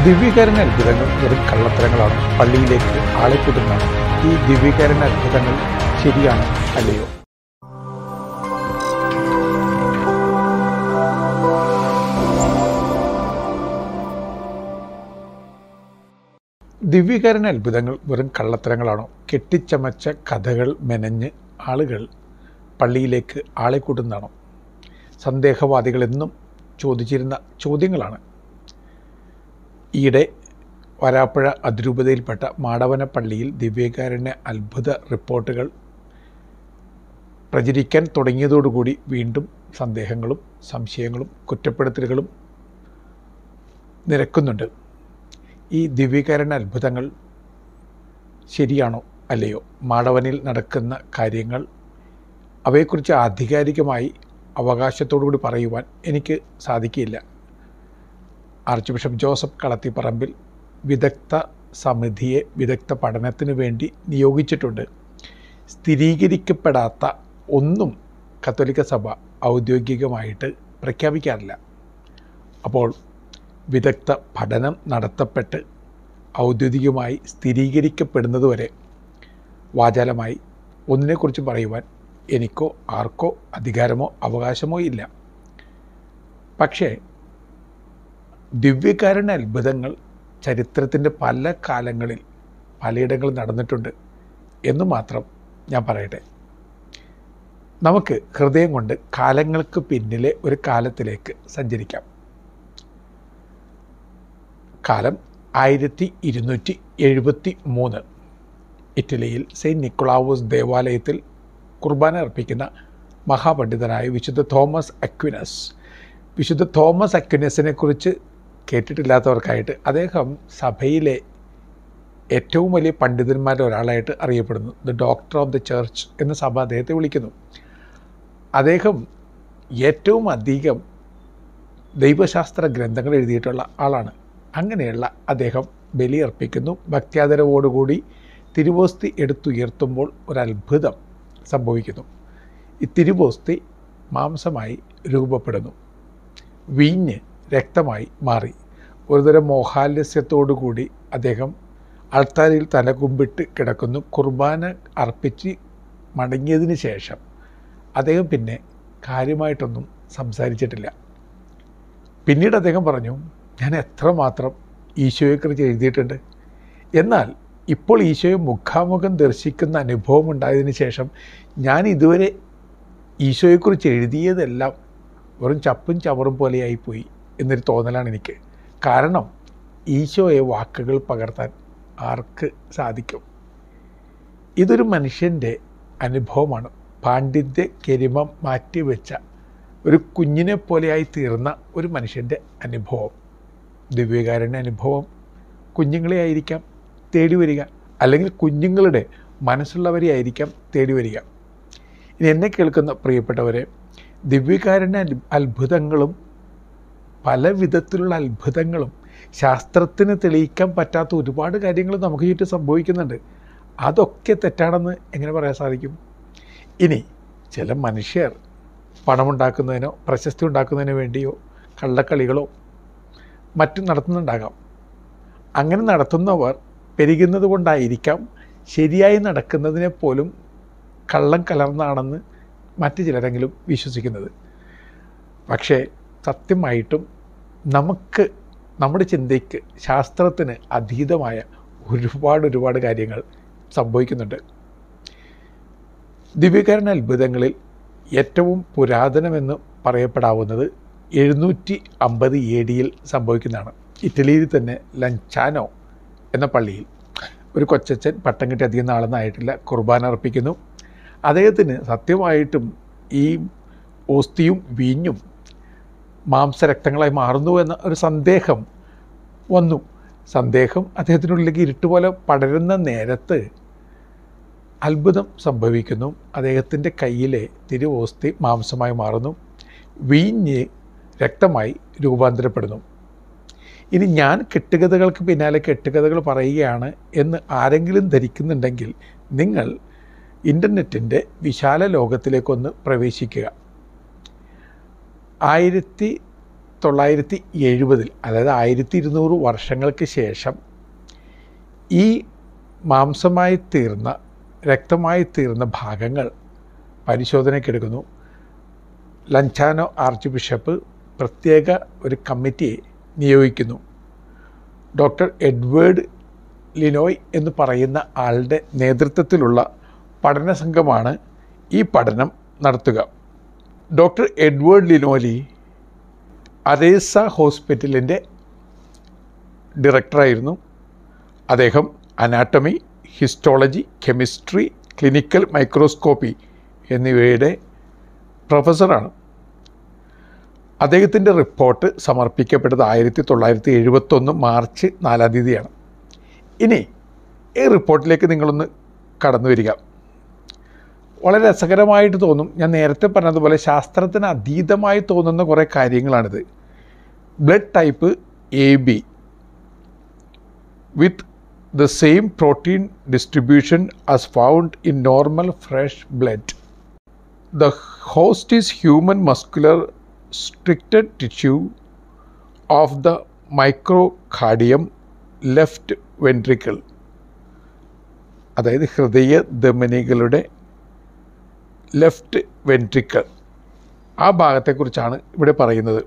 ദിവ്യകാരൻ അത്ഭുതങ്ങൾ വെറും കള്ളത്തരങ്ങളാണ് പള്ളിയിലേക്ക് ആളെ കൂട്ടുന്നതാണ് ഈ ദിവ്യകാരൻ അത്ഭുതങ്ങൾ ശരിയാണോ അല്ലയോ ദിവ്യകാരൻ അത്ഭുതങ്ങൾ വെറും കള്ളത്തരങ്ങളാണോ കെട്ടിച്ചമച്ച കഥകൾ മെനഞ്ഞ് ആളുകൾ പള്ളിയിലേക്ക് ആളെ കൂട്ടുന്നതാണോ സന്ദേഹവാദികൾ എന്നും ചോദിച്ചിരുന്ന ചോദ്യങ്ങളാണ് ഈയിടെ വരാപ്പുഴ അതിരൂപതയിൽപ്പെട്ട മാടവന പള്ളിയിൽ ദിവ്യകാരുണ്യ അത്ഭുത റിപ്പോർട്ടുകൾ പ്രചരിക്കാൻ തുടങ്ങിയതോടുകൂടി വീണ്ടും സന്ദേഹങ്ങളും സംശയങ്ങളും കുറ്റപ്പെടുത്തലുകളും നിരക്കുന്നുണ്ട് ഈ ദിവ്യകാരുണ്യ അത്ഭുതങ്ങൾ ശരിയാണോ അല്ലയോ മാടവനിൽ നടക്കുന്ന കാര്യങ്ങൾ അവയെക്കുറിച്ച് ആധികാരികമായി അവകാശത്തോടുകൂടി പറയുവാൻ എനിക്ക് സാധിക്കില്ല ആർച്ച് ബിഷപ്പ് ജോസഫ് കളത്തിപ്പറമ്പിൽ വിദഗ്ധ സമിതിയെ വിദഗ്ധ പഠനത്തിന് വേണ്ടി നിയോഗിച്ചിട്ടുണ്ട് സ്ഥിരീകരിക്കപ്പെടാത്ത ഒന്നും കത്തോലിക്ക സഭ ഔദ്യോഗികമായിട്ട് പ്രഖ്യാപിക്കാറില്ല അപ്പോൾ വിദഗ്ധ പഠനം നടത്തപ്പെട്ട് ഔദ്യോഗികമായി സ്ഥിരീകരിക്കപ്പെടുന്നതുവരെ വാചാലമായി ഒന്നിനെക്കുറിച്ച് പറയുവാൻ എനിക്കോ ആർക്കോ അധികാരമോ അവകാശമോ ഇല്ല പക്ഷേ ദിവ്യകാരുണ്യ അത്ഭുതങ്ങൾ ചരിത്രത്തിൻ്റെ പല കാലങ്ങളിൽ പലയിടങ്ങളിൽ നടന്നിട്ടുണ്ട് എന്ന് മാത്രം ഞാൻ പറയട്ടെ നമുക്ക് ഹൃദയം കൊണ്ട് കാലങ്ങൾക്ക് പിന്നിലെ ഒരു കാലത്തിലേക്ക് സഞ്ചരിക്കാം കാലം ആയിരത്തി ഇരുന്നൂറ്റി എഴുപത്തി മൂന്ന് ഇറ്റലിയിൽ സെയിൻറ്റ് നിക്കോളാവോസ് ദേവാലയത്തിൽ കുർബാന അർപ്പിക്കുന്ന മഹാപണ്ഡിതനായ വിശുദ്ധ തോമസ് അക്വിനസ് വിശുദ്ധ തോമസ് അക്വിനസിനെ കുറിച്ച് കേട്ടിട്ടില്ലാത്തവർക്കായിട്ട് അദ്ദേഹം സഭയിലെ ഏറ്റവും വലിയ പണ്ഡിതന്മാരിൽ ഒരാളായിട്ട് അറിയപ്പെടുന്നു the doctor of the church എന്ന സഭ അദ്ദേഹത്തെ വിളിക്കുന്നു അദ്ദേഹം ഏറ്റവും അധികം ദൈവശാസ്ത്ര ഗ്രന്ഥങ്ങൾ എഴുതിയിട്ടുള്ള ആളാണ് അങ്ങനെയുള്ള അദ്ദേഹം ബലിയർപ്പിക്കുന്നു ഭക്ത്യാദരവോടുകൂടി തിരുവോസ്തി എടുത്തുയർത്തുമ്പോൾ ഒരു അത്ഭുതം സംഭവിക്കുന്നു ഈ തിരുവോസ്തി മാംസമായി രൂപപ്പെടുന്നു വീഞ്ഞ് രക്തമായി മാറി ഒരുതരം മോഹാലസ്യത്തോടുകൂടി അദ്ദേഹം അൾത്താരിൽ തലകുമ്പിട്ട് കിടക്കുന്നു കുർബാന അർപ്പിച്ച് മടങ്ങിയതിന് ശേഷം അദ്ദേഹം പിന്നെ കാര്യമായിട്ടൊന്നും സംസാരിച്ചിട്ടില്ല പിന്നീട് അദ്ദേഹം പറഞ്ഞു ഞാൻ എത്രമാത്രം ഈശോയെക്കുറിച്ച് എഴുതിയിട്ടുണ്ട് എന്നാൽ ഇപ്പോൾ ഈശോയെ മുഖാമുഖം ദർശിക്കുന്ന അനുഭവം ഉണ്ടായതിനു ശേഷം ഞാൻ ഇതുവരെ ഈശോയെക്കുറിച്ച് എഴുതിയതെല്ലാം വെറും ചപ്പും ചവറും പോലെയായിപ്പോയി എന്നൊരു തോന്നലാണ് എനിക്ക് കാരണം ഈശോയെ വാക്കുകൾ പകർത്താൻ ആർക്ക് സാധിക്കും ഇതൊരു മനുഷ്യൻ്റെ അനുഭവമാണ് പാണ്ഡിത്യ കരിമം മാറ്റിവെച്ച ഒരു കുഞ്ഞിനെ പോലെയായി തീർന്ന ഒരു മനുഷ്യൻ്റെ അനുഭവം ദിവ്യകാരൻ്റെ അനുഭവം കുഞ്ഞുങ്ങളെ ആയിരിക്കാം തേടി വരിക അല്ലെങ്കിൽ കുഞ്ഞുങ്ങളുടെ മനസ്സുള്ളവരെ ആയിരിക്കാം തേടി വരിക ഇനി എന്നെ കേൾക്കുന്ന പ്രിയപ്പെട്ടവരെ ദിവ്യകാരൻ്റെ അത്ഭുതങ്ങളും പല വിധത്തിലുള്ള അത്ഭുതങ്ങളും ശാസ്ത്രത്തിന് തെളിയിക്കാൻ പറ്റാത്ത ഒരുപാട് കാര്യങ്ങൾ നമുക്ക് ചുറ്റും സംഭവിക്കുന്നുണ്ട് അതൊക്കെ തെറ്റാണെന്ന് എങ്ങനെ പറയാൻ സാധിക്കും ഇനി ചില മനുഷ്യർ പണമുണ്ടാക്കുന്നതിനോ പ്രശസ്തി ഉണ്ടാക്കുന്നതിനോ വേണ്ടിയോ കള്ളക്കളികളോ മറ്റും നടത്തുന്നുണ്ടാകാം അങ്ങനെ നടത്തുന്നവർ പെരുകുന്നത് കൊണ്ടായിരിക്കാം ശരിയായി നടക്കുന്നതിനെ പോലും കള്ളം കലർന്നാണെന്ന് മറ്റു ചിലരെങ്കിലും വിശ്വസിക്കുന്നത് പക്ഷേ സത്യമായിട്ടും നമുക്ക് നമ്മുടെ ചിന്തയ്ക്ക് ശാസ്ത്രത്തിന് അതീതമായ ഒരുപാട് ഒരുപാട് കാര്യങ്ങൾ സംഭവിക്കുന്നുണ്ട് ദിവ്യകാരൻ അത്ഭുതങ്ങളിൽ ഏറ്റവും പുരാതനമെന്ന് പറയപ്പെടാവുന്നത് എഴുന്നൂറ്റി അമ്പത് എ ഡിയിൽ സംഭവിക്കുന്നതാണ് ഇറ്റലിയിൽ തന്നെ ലഞ്ചാനോ എന്ന പള്ളിയിൽ ഒരു കൊച്ചച്ഛൻ പട്ടം കിട്ടി അധികം നാളൊന്നും ആയിട്ടില്ല കുർബാന അർപ്പിക്കുന്നു അദ്ദേഹത്തിന് സത്യമായിട്ടും ഈ ഓസ്തിയും വീഞ്ഞും മാംസരക്തങ്ങളായി മാറുന്നു എന്ന ഒരു സന്ദേഹം വന്നു സന്ദേഹം അദ്ദേഹത്തിനുള്ളിലേക്ക് ഇരുട്ടുപോലെ പടരുന്ന നേരത്ത് അത്ഭുതം സംഭവിക്കുന്നു അദ്ദേഹത്തിൻ്റെ കയ്യിലെ തിരുവോസ്തി മാംസമായി മാറുന്നു വീഞ്ഞ് രക്തമായി രൂപാന്തരപ്പെടുന്നു ഇനി ഞാൻ കെട്ടുകഥകൾക്ക് പിന്നാലെ കെട്ടുകഥകൾ പറയുകയാണ് എന്ന് ആരെങ്കിലും ധരിക്കുന്നുണ്ടെങ്കിൽ നിങ്ങൾ ഇൻ്റർനെറ്റിൻ്റെ വിശാല ലോകത്തിലേക്കൊന്ന് പ്രവേശിക്കുക ആയിരത്തി തൊള്ളായിരത്തി എഴുപതിൽ അതായത് ആയിരത്തി ഇരുന്നൂറ് വർഷങ്ങൾക്ക് ശേഷം ഈ മാംസമായി തീർന്ന രക്തമായി തീർന്ന ഭാഗങ്ങൾ പരിശോധനയ്ക്കെടുക്കുന്നു ലഞ്ചാനോ ആർച്ച് ബിഷപ്പ് പ്രത്യേക ഒരു കമ്മിറ്റിയെ നിയോഗിക്കുന്നു ഡോക്ടർ എഡ്വേർഡ് ലിനോയ് എന്ന് പറയുന്ന ആളുടെ നേതൃത്വത്തിലുള്ള പഠന സംഘമാണ് ഈ പഠനം നടത്തുക ഡോക്ടർ എഡ്വേർഡ് ലിനോലി അരേസ ഹോസ്പിറ്റലിൻ്റെ ഡയറക്ടറായിരുന്നു അദ്ദേഹം anatomy histology chemistry clinical microscopy എന്നിവയുടെ പ്രൊഫസറാണ് അദ്ദേഹത്തിൻ്റെ റിപ്പോർട്ട് സമർപ്പിക്കപ്പെട്ടത് ആയിരത്തി തൊള്ളായിരത്തി എഴുപത്തൊന്ന് മാർച്ച് നാലാം തീയതിയാണ് ഇനി ഈ റിപ്പോർട്ടിലേക്ക് നിങ്ങളൊന്ന് കടന്നു വരിക വളരെ രസകരമായിട്ട് തോന്നും ഞാൻ നേരത്തെ പറഞ്ഞതുപോലെ ശാസ്ത്രത്തിന് അതീതമായി തോന്നുന്ന കുറേ കാര്യങ്ങളാണിത് blood type A B with the same protein distribution as found in normal fresh blood the host is human muscular striated tissue of the myocardium left ventricle അതായത് ഹൃദയ ധമനികളുടെ ലെഫ്റ്റ് വെൻട്രിക്കിൾ ആ ഭാഗത്തെക്കുറിച്ചാണ് ഇവിടെ പറയുന്നത്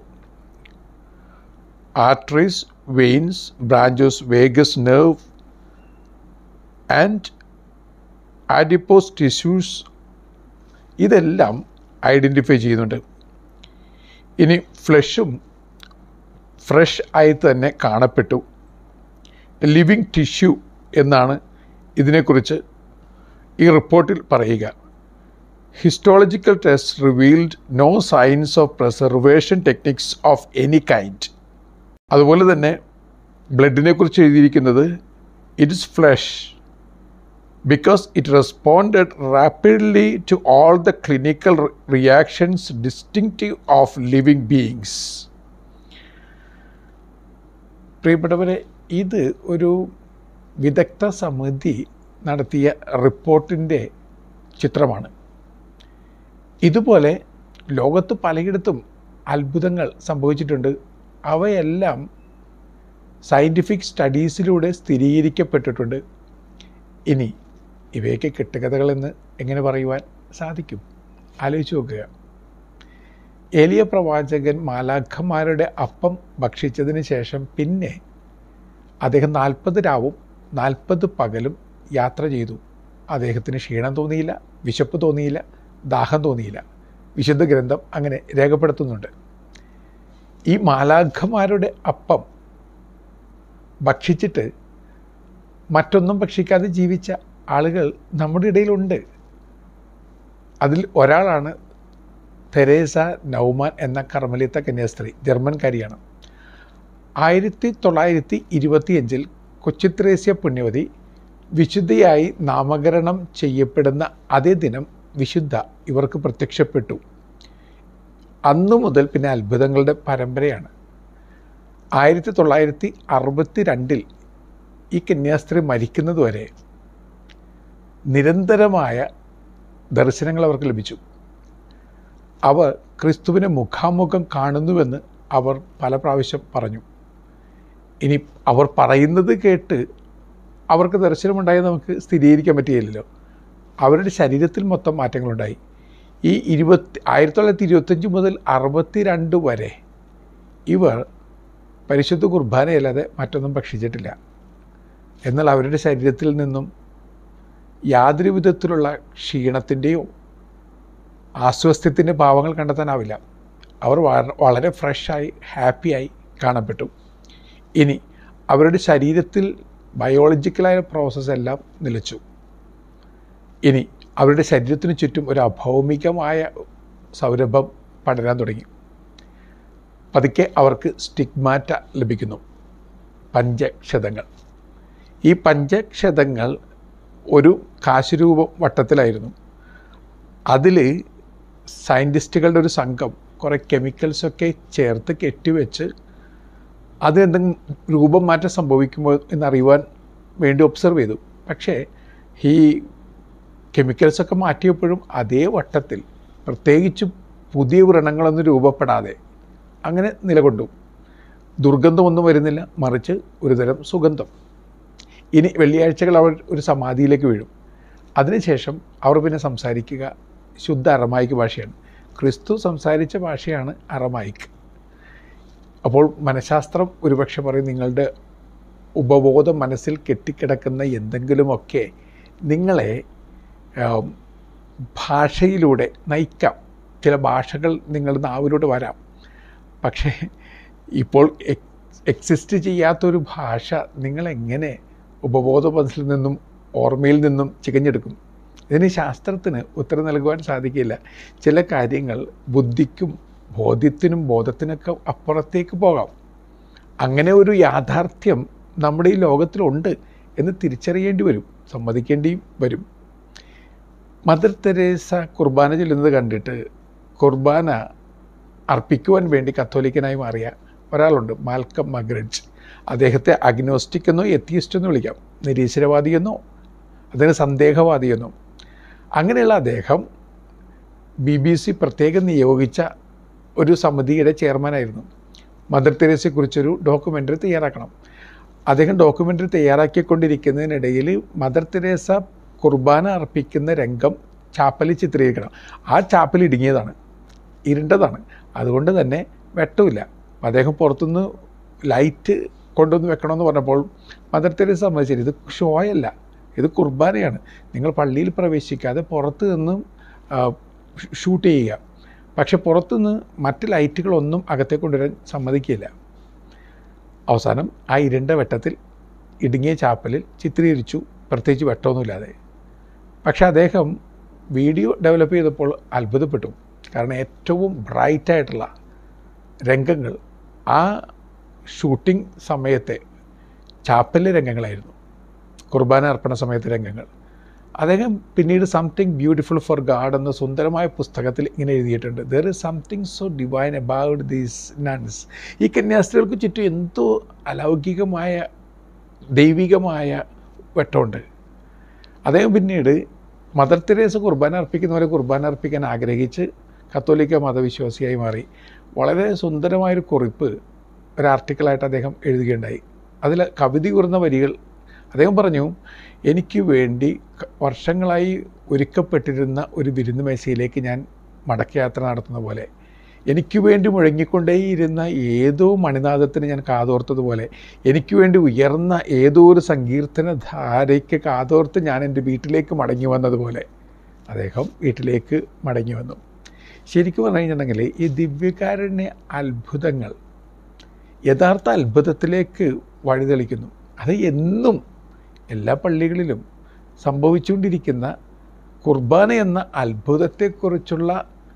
arteries veins branches vagus nerve and adipose tissues ഇതെല്ലാം identify ചെയ്യുന്നുണ്ട് ഇനി ഫ്ലഷും ഫ്രഷ് ആയി തന്നെ കാണപ്പെട്ടു ലിവിങ് ടിഷ്യൂ എന്നാണ് ഇതിനെക്കുറിച്ച് ഈ റിപ്പോർട്ടിൽ പറയുക histological test revealed no signs of preservation techniques of any kind അതുപോലെ തന്നെ ബ്ലഡിനെ കുറിച്ച് എഴുതിയിരിക്കുന്നത് it is flesh because it responded rapidly to all the clinical reactions distinctive of living beings പ്രിയപ്പെട്ടവരെ ഇത് ഒരു വിദഗ്ധ സമിതി നടത്തിയ റിപ്പോർട്ടിൻ്റെ ചിത്രമാണ് ഇതുപോലെ ലോകത്ത് പലയിടത്തും അത്ഭുതങ്ങൾ സംഭവിച്ചിട്ടുണ്ട് അവയെല്ലാം സയൻറ്റിഫിക് സ്റ്റഡീസിലൂടെ സ്ഥിരീകരിക്കപ്പെട്ടിട്ടുണ്ട് ഇനി ഇവയൊക്കെ കെട്ടുകഥകളെന്ന് എങ്ങനെ പറയുവാൻ സാധിക്കും ആലോചിച്ച് നോക്കുക ഏലിയ പ്രവാചകൻ മാലാഖമാരുടെ അപ്പം ഭക്ഷിച്ചതിന് ശേഷം പിന്നെ അദ്ദേഹം നാൽപ്പത് രാവും നാൽപ്പത് പകലും യാത്ര ചെയ്തു അദ്ദേഹത്തിന് ക്ഷീണം തോന്നിയില്ല വിശപ്പ് തോന്നിയില്ല ദാഹം തോന്നിയില്ല വിശുദ്ധ ഗ്രന്ഥം അങ്ങനെ രേഖപ്പെടുത്തുന്നുണ്ട് ഈ മാലാഖമാരുടെ അപ്പം ഭക്ഷിച്ചിട്ട് മറ്റൊന്നും ഭക്ഷിക്കാതെ ജീവിച്ച ആളുകൾ നമ്മുടെ ഇടയിലുണ്ട് അതിൽ ഒരാളാണ് തെരേസ നൗമാൻ എന്ന കർമ്മലിത്ത കന്യാസ്ത്രീ ജർമ്മൻകാരിയാണ് ആയിരത്തി തൊള്ളായിരത്തി ഇരുപത്തിയഞ്ചിൽ കൊച്ചിത്രേസ്യ പുണ്യവതി വിശുദ്ധയായി നാമകരണം ചെയ്യപ്പെടുന്ന അതേ ദിനം വിശുദ്ധ ഇവർക്ക് പ്രത്യക്ഷപ്പെട്ടു അന്നു മുതൽ പിന്നെ അത്ഭുതങ്ങളുടെ പരമ്പരയാണ് ആയിരത്തി തൊള്ളായിരത്തി അറുപത്തി രണ്ടിൽ ഈ കന്യാസ്ത്രീ മരിക്കുന്നതുവരെ നിരന്തരമായ ദർശനങ്ങൾ അവർക്ക് ലഭിച്ചു അവർ ക്രിസ്തുവിനെ മുഖാമുഖം കാണുന്നുവെന്ന് അവർ പല പ്രാവശ്യം പറഞ്ഞു ഇനി അവർ പറയുന്നത് കേട്ട് അവർക്ക് ദർശനമുണ്ടായി നമുക്ക് സ്ഥിരീകരിക്കാൻ പറ്റുകയില്ലല്ലോ അവരുടെ ശരീരത്തിൽ മൊത്തം മാറ്റങ്ങളുണ്ടായി ഈ ഇരുപത്തി ആയിരത്തി തൊള്ളായിരത്തി ഇരുപത്തഞ്ച് മുതൽ അറുപത്തി രണ്ട് വരെ ഇവർ പരിശുദ്ധ കുർബാനയല്ലാതെ മറ്റൊന്നും ഭക്ഷിച്ചിട്ടില്ല എന്നാൽ അവരുടെ ശരീരത്തിൽ നിന്നും യാതൊരു വിധത്തിലുള്ള ക്ഷീണത്തിൻ്റെയോ ആസ്വസ്ഥ്യത്തിൻ്റെ ഭാവങ്ങൾ കണ്ടെത്താനാവില്ല അവർ വളരെ ഫ്രഷായി ഹാപ്പിയായി കാണപ്പെട്ടു ഇനി അവരുടെ ശരീരത്തിൽ ബയോളജിക്കലായ പ്രോസസ്സ് എല്ലാം നിലച്ചു ഇനി അവരുടെ ശരീരത്തിന് ചുറ്റും ഒരു അഭൗമികമായ സൗരഭം പടരാൻ തുടങ്ങി പതുക്കെ അവർക്ക് സ്റ്റിഗ്മാറ്റ ലഭിക്കുന്നു പഞ്ചക്ഷതങ്ങൾ ഈ പഞ്ചക്ഷതങ്ങൾ ഒരു കാശുരൂപ വട്ടത്തിലായിരുന്നു അതിൽ സയൻറ്റിസ്റ്റുകളുടെ ഒരു സംഘം കുറേ കെമിക്കൽസൊക്കെ ചേർത്ത് കെട്ടിവെച്ച് അത് എന്തെങ്കിലും രൂപം മാറ്റം സംഭവിക്കുമ്പോൾ എന്നറിയുവാൻ വേണ്ടി ഒബ്സർവ് ചെയ്തു പക്ഷേ ഈ കെമിക്കൽസൊക്കെ മാറ്റിയപ്പോഴും അതേ വട്ടത്തിൽ പ്രത്യേകിച്ച് പുതിയ വ്രണങ്ങളൊന്നും രൂപപ്പെടാതെ അങ്ങനെ നിലകൊണ്ടു ദുർഗന്ധമൊന്നും വരുന്നില്ല മറിച്ച് ഒരുതരം സുഗന്ധം ഇനി വെള്ളിയാഴ്ചകൾ അവർ ഒരു സമാധിയിലേക്ക് വീഴും അതിനുശേഷം അവർ പിന്നെ സംസാരിക്കുക ശുദ്ധ അറമായിക്ക് ഭാഷയാണ് ക്രിസ്തു സംസാരിച്ച ഭാഷയാണ് അറമായിക്ക് അപ്പോൾ മനഃശാസ്ത്രം ഒരുപക്ഷെ പറയും നിങ്ങളുടെ ഉപബോധം മനസ്സിൽ കെട്ടിക്കിടക്കുന്ന എന്തെങ്കിലുമൊക്കെ നിങ്ങളെ ആം, ഭാഷയിലൂടെ നയിക്കാം ചില ഭാഷകൾ നിങ്ങളുടെ നാവിലൂടെ വരാം പക്ഷേ ഇപ്പോൾ എക്സിസ്റ്റ് ചെയ്യാത്തൊരു ഭാഷ നിങ്ങളെങ്ങനെ ഉപബോധ മനസ്സിൽ നിന്നും ഓർമ്മയിൽ നിന്നും ചികഞ്ഞെടുക്കും ഇതിന് ശാസ്ത്രത്തിന് ഉത്തരം നൽകുവാൻ സാധിക്കില്ല ചില കാര്യങ്ങൾ ബുദ്ധിക്കും ബോധ്യത്തിനും ബോധത്തിനൊക്കെ അപ്പുറത്തേക്ക് പോകാം അങ്ങനെ ഒരു യാഥാർത്ഥ്യം നമ്മുടെ ഈ ലോകത്തിലുണ്ട് എന്ന് തിരിച്ചറിയേണ്ടി വരും സമ്മതിക്കേണ്ടിയും വരും മദർ തെരേസ കുർബാന ചൊല്ലുന്നത് കണ്ടിട്ട് കുർബാന അർപ്പിക്കുവാൻ വേണ്ടി കത്തോലിക്കനായി മാറിയ ഒരാളുണ്ട് മാൽക്കം മഗ്രഡ്ജ് അദ്ദേഹത്തെ അഗ്നോസ്റ്റിക് എന്നോ എത്തിയിസ്റ്റ് എന്നോ വിളിക്കാം നിരീശ്വരവാദിയെന്നോ അദ്ദേഹം സന്ദേഹവാദിയെന്നോ അങ്ങനെയുള്ള അദ്ദേഹം ബി ബി സി പ്രത്യേകം നിയോഗിച്ച ഒരു സമിതിയുടെ ചെയർമാനായിരുന്നു മദർ തെരേസയെക്കുറിച്ചൊരു ഡോക്യുമെൻ്ററി തയ്യാറാക്കണം അദ്ദേഹം ഡോക്യുമെൻ്ററി തയ്യാറാക്കിക്കൊണ്ടിരിക്കുന്നതിനിടയിൽ മദർ തെരേസ കുർബാന അർപ്പിക്കുന്ന രംഗം ചാപ്പലിൽ ചിത്രീകരിക്കണം ആ ചാപ്പൽ ഇടുങ്ങിയതാണ് ഇരുണ്ടതാണ് അതുകൊണ്ട് തന്നെ വെട്ടമില്ല അദ്ദേഹം പുറത്തുനിന്ന് ലൈറ്റ് കൊണ്ടുവന്ന് വെക്കണമെന്ന് പറഞ്ഞപ്പോൾ മദർ തെരേസ സമ്മതിച്ചില്ല ഇത് ഷോയല്ല ഇത് കുർബാനയാണ് നിങ്ങൾ പള്ളിയിൽ പ്രവേശിക്കാതെ പുറത്ത് നിന്നും ആ, ഷൂട്ട് ചെയ്യുക പക്ഷെ പുറത്തുനിന്ന് മറ്റ് ലൈറ്റുകളൊന്നും അകത്തേക്ക് കൊണ്ടുവരാൻ സമ്മതിക്കില്ല അവസാനം ആ ഇരുണ്ട വെട്ടത്തിൽ ഇടുങ്ങിയ ചാപ്പലിൽ ചിത്രീകരിച്ചു പ്രത്യേകിച്ച് വെട്ടമൊന്നുമില്ലാതെ പക്ഷെ അദ്ദേഹം വീഡിയോ ഡെവലപ്പ് ചെയ്തപ്പോൾ അത്ഭുതപ്പെട്ടു കാരണം ഏറ്റവും ബ്രൈറ്റായിട്ടുള്ള രംഗങ്ങൾ ആ ഷൂട്ടിംഗ് സമയത്തെ ചാപ്പലിലെ രംഗങ്ങളായിരുന്നു കുർബാന അർപ്പണ സമയത്തെ രംഗങ്ങൾ അദ്ദേഹം പിന്നീട് സംതിങ് ബ്യൂട്ടിഫുൾ ഫോർ ഗാഡ് എന്ന സുന്ദരമായ പുസ്തകത്തിൽ ഇങ്ങനെ എഴുതിയിട്ടുണ്ട് there is something so divine about these nuns ഈ കന്യാസ്ത്രീകൾക്ക് ചുറ്റും എന്തോ അലൗകികമായ ദൈവികമായ വെട്ടമുണ്ട് അദ്ദേഹം പിന്നീട് മദർ തെരേസ കുർബാന അർപ്പിക്കുന്നവരെ കുർബാന അർപ്പിക്കാൻ ആഗ്രഹിച്ച് കത്തോലിക്ക മതവിശ്വാസിയായി മാറി വളരെ സുന്ദരമായൊരു കുറിപ്പ് ഒരു ആർട്ടിക്കിളായിട്ട് അദ്ദേഹം എഴുതുകയുണ്ടായി അതിൽ കവിത കുറുന്ന വരികൾ അദ്ദേഹം പറഞ്ഞു എനിക്ക് വേണ്ടി ക- വർഷങ്ങളായി ഒരുക്കപ്പെട്ടിരുന്ന ഒരു വിരുന്ന് മേശയിലേക്ക് ഞാൻ മടക്കയാത്ര നടത്തുന്ന പോലെ എനിക്ക് വേണ്ടി മുഴങ്ങിക്കൊണ്ടേയിരുന്ന ഏതോ മണിനാഥത്തിന് ഞാൻ കാതോർത്തതുപോലെ എനിക്ക് വേണ്ടി ഉയർന്ന ഏതോ ഒരു സങ്കീർത്തന ധാരയ്ക്ക് കാതോർത്ത് ഞാൻ എൻ്റെ വീട്ടിലേക്ക് മടങ്ങി വന്നതുപോലെ അദ്ദേഹം വീട്ടിലേക്ക് മടങ്ങി വന്നു ശരിക്കും പറഞ്ഞു കഴിഞ്ഞിട്ടുണ്ടെങ്കിൽ ഈ ദിവ്യകാരുണ്യ അത്ഭുതങ്ങൾ യഥാർത്ഥ അത്ഭുതത്തിലേക്ക് വഴിതെളിക്കുന്നു അത് എന്നും എല്ലാ പള്ളികളിലും സംഭവിച്ചുകൊണ്ടിരിക്കുന്ന കുർബാന എന്ന അത്ഭുതത്തെക്കുറിച്ചുള്ള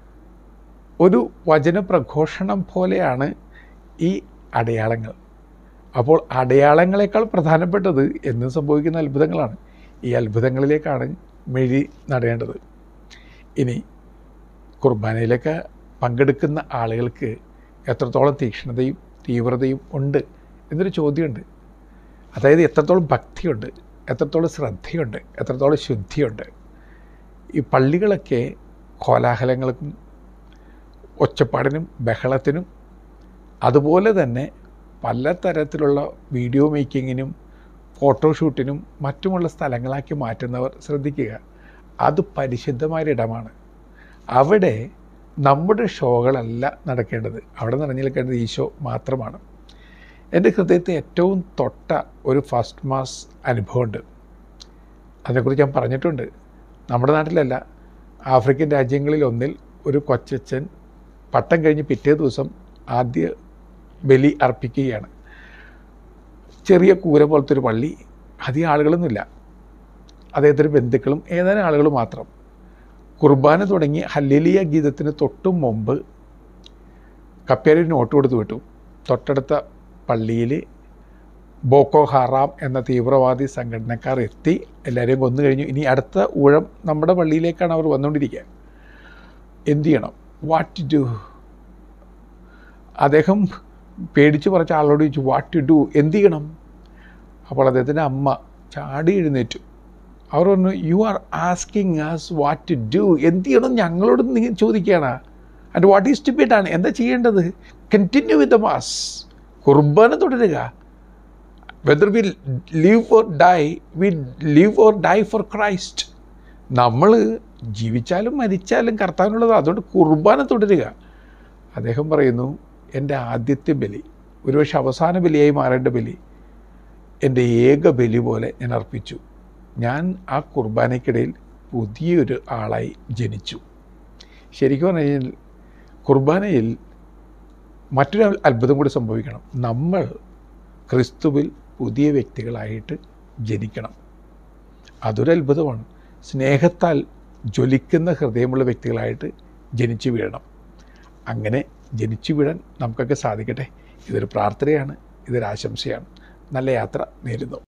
ഒരു വചനപ്രഘോഷണം പോലെയാണ് ഈ അടയാളങ്ങൾ അപ്പോൾ അടയാളങ്ങളെക്കാൾ പ്രധാനപ്പെട്ടത് എന്നും സംഭവിക്കുന്ന അത്ഭുതങ്ങളാണ് ഈ അത്ഭുതങ്ങളിലേക്കാണ് മെഴി നടേണ്ടത് ഇനി കുർബാനയിലൊക്കെ പങ്കെടുക്കുന്ന ആളുകൾക്ക് എത്രത്തോളം തീക്ഷ്ണതയും തീവ്രതയും ഉണ്ട് എന്നൊരു ചോദ്യമുണ്ട് അതായത് എത്രത്തോളം ഭക്തിയുണ്ട് എത്രത്തോളം ശ്രദ്ധയുണ്ട് എത്രത്തോളം ശുദ്ധിയുണ്ട് ഈ പള്ളികളൊക്കെ കോലാഹലങ്ങൾക്കും ഒച്ചപ്പാടിനും ബഹളത്തിനും അതുപോലെ തന്നെ പലതരത്തിലുള്ള വീഡിയോ മേക്കിങ്ങിനും ഫോട്ടോഷൂട്ടിനും മറ്റുമുള്ള സ്ഥലങ്ങളാക്കി മാറ്റുന്നവർ ശ്രദ്ധിക്കുക അത് പരിശുദ്ധമായൊരിടമാണ് അവിടെ നമ്മുടെ ഷോകളല്ല നടക്കേണ്ടത് അവിടെ നിറഞ്ഞു നിൽക്കേണ്ടത് ഈശോ മാത്രമാണ് എൻ്റെ ഹൃദയത്തെ ഏറ്റവും തൊട്ട ഒരു ഫസ്റ്റ് മാസ് അനുഭവമുണ്ട് അതിനെക്കുറിച്ച് ഞാൻ പറഞ്ഞിട്ടുണ്ട് നമ്മുടെ നാട്ടിലല്ല ആഫ്രിക്കൻ രാജ്യങ്ങളിൽ ഒന്നിൽ ഒരു കൊച്ചച്ഛൻ പട്ടം കഴിഞ്ഞ് പിറ്റേ ദിവസം ആദ്യ ബലി അർപ്പിക്കുകയാണ് ചെറിയ കൂര പോലത്തെ ഒരു പള്ളി അധികം ആളുകളൊന്നുമില്ല അദ്ദേഹത്തിൻ്റെ ബന്ധുക്കളും ഏതാനും ആളുകൾ മാത്രം കുർബാന തുടങ്ങി ഹല്ലേലിയ ഗീതത്തിന് തൊട്ടു മുമ്പ് കപ്പേരി നോട്ട് കൊടുത്ത് വിട്ടു തൊട്ടടുത്ത പള്ളിയിൽ ബോക്കോ ഹറാം എന്ന തീവ്രവാദി സംഘടനക്കാർ എത്തി എല്ലാവരെയും കൊന്നു കഴിഞ്ഞു ഇനി അടുത്ത ഊഴം നമ്മുടെ പള്ളിയിലേക്കാണ് അവർ വന്നുകൊണ്ടിരിക്കുക എന്ത് ചെയ്യണം വാട്ട് ടു ഡു അദ്ദേഹം പേടിച്ച് പറഞ്ഞ ആളോട് ചോദിച്ചു വാട്ട് ടു ഡു എന്ത് ചെയ്യണം അപ്പോൾ അദ്ദേഹത്തിൻ്റെ അമ്മ ചാടി എഴുന്നേറ്റു അവർ പറഞ്ഞു you are asking us what to do എന്ത് ചെയ്യണം ഞങ്ങളോട് നീ ചോദിക്കുകയാണ് and what is to bit ആണ് എന്താ ചെയ്യേണ്ടത് കണ്ടിന്യൂ വിത്ത് ദ മാസ് കുർബാന തുടരുക whether we live or die we live or die for Christ നമ്മൾ ജീവിച്ചാലും മരിച്ചാലും കർത്താവിനുള്ളത് അതുകൊണ്ട് കുർബാന തുടരുക അദ്ദേഹം പറയുന്നു എൻ്റെ ആദ്യത്തെ ബലി ഒരുപക്ഷെ അവസാന ബലിയായി മാറേണ്ട ബലി എൻ്റെ ഏക ബലി പോലെ ഞാൻ അർപ്പിച്ചു ഞാൻ ആ കുർബാനയ്ക്കിടയിൽ പുതിയൊരു ആളായി ജനിച്ചു ശരിക്കും പറഞ്ഞു കഴിഞ്ഞാൽ കുർബാനയിൽ മറ്റൊരു അത്ഭുതം കൂടി സംഭവിക്കണം നമ്മൾ ക്രിസ്തുവിൽ പുതിയ വ്യക്തികളായിട്ട് ജനിക്കണം അതൊരു അത്ഭുതമാണ് സ്നേഹത്താൽ ജ്വലിക്കുന്ന ഹൃദയമുള്ള വ്യക്തികളായിട്ട് ജനിച്ചു വീഴണം അങ്ങനെ ജനിച്ചു വീഴാൻ നമുക്കൊക്കെ സാധിക്കട്ടെ ഇതൊരു പ്രാർത്ഥനയാണ് ഇതൊരു ആശംസയാണ് നല്ല യാത്ര നേരുന്നു